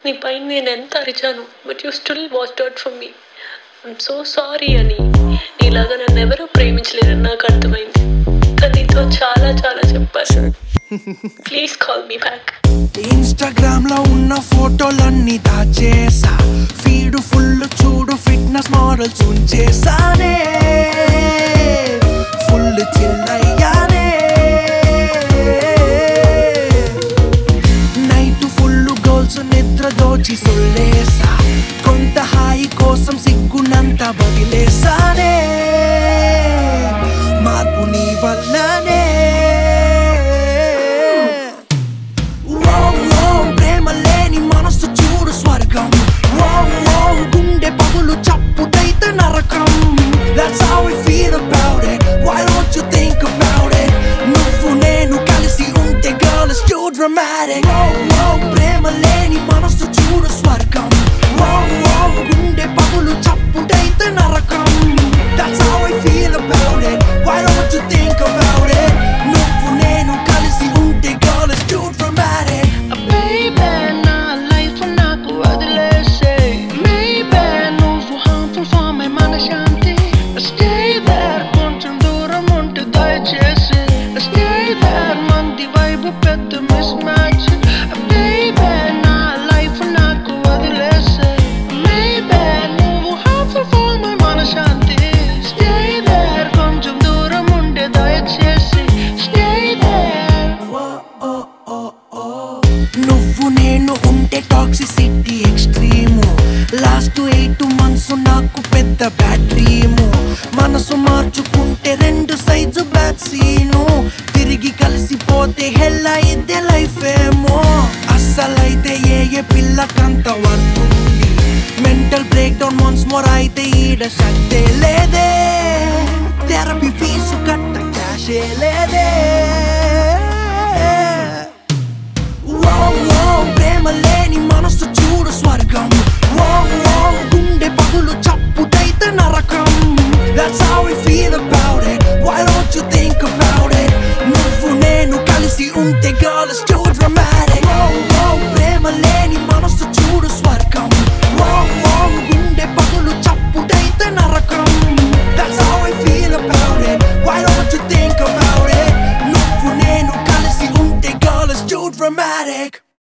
నీ పైన నేను ఎంత అరిచాను but you still watch out for me I'm so sorry అని నీలాగా నన్ను ఎవరూ ప్రేమించలేరని నాకు అర్థమైంది కానీ నీతో చాలా చాలా చెప్పాను please call me back Instagram లో ఉన్న ఫోటోలన్నీ దాచేసా ఫీడ్ ఫుల్ చూడు ఫిట్నెస్ మోడల్స్ ఉంచేసానే ఫుల్ చిల్లయ్యానే నైట్ ఫుల్ గోల్స్ నిద్ర దోచి సొల్లేసా కొంత హాయి కోసం సిగ్గునంత బదిలేసానే మార్పు నీ వల్లనే ఓ ఓ ప్రేమ లేని మనసు చూడు స్వర్గం ఓ ఓ గుండె పగులు చప్పుడైతే నరకం That's how we feel about it Why don't you think about it నువ్వు నేను కలిసి ఉంటే girl is too dramatic ఓ ఓ ప్రేమ లేని మనసు చూడు స్వర్గం ఓ ఓ గుండె పగులు చప్పుడైతే నరకం That's how we feel about it Why don't you think about it నువ్వు నేను కలిసి ఉంటే girl is too dramatic Baby, నా life నాకు వదిలేసే Maybe నువ్వు harmful for my మనశ్శాంతి Stay there కొంచెం దూరం ఉంటే దయచేసి Stay there మంది వైపు పెద్ద mismatch Baby, నా life నాకు వదిలేసే Maybe నువ్వు harmful for my మనశ్శాంతి Stay there కొంచెం దూరం ఉంటే దయచేసి Stay there నువ్వు నేను ఉంటే toxicity extreme last eight months నాకు పెద్ద బ్యాటరీము మనసు మార్చుకుంటే రెండు సైజు బ్యాక్ సీను తిరిగి కలిసిపోతే హెల్ అయితే లైఫ్ ఏమో అస్సలైతే ఏ ఏ పిల్లకంత వర్తుంది mental breakdown once more అయితే ఈడ శక్తే లేదే థెరపీ ఫీజు కట్ట క్యాషే లేదే ఓ ఓ ప్రేమ లేని మనసు చూడు స్వర్గం ఓ ఓ గుండె పగులు చప్పుడైతే నరకం That's how we feel about it Why don't you think about it నువ్వు నేను కలిసి ఉంటే girl is too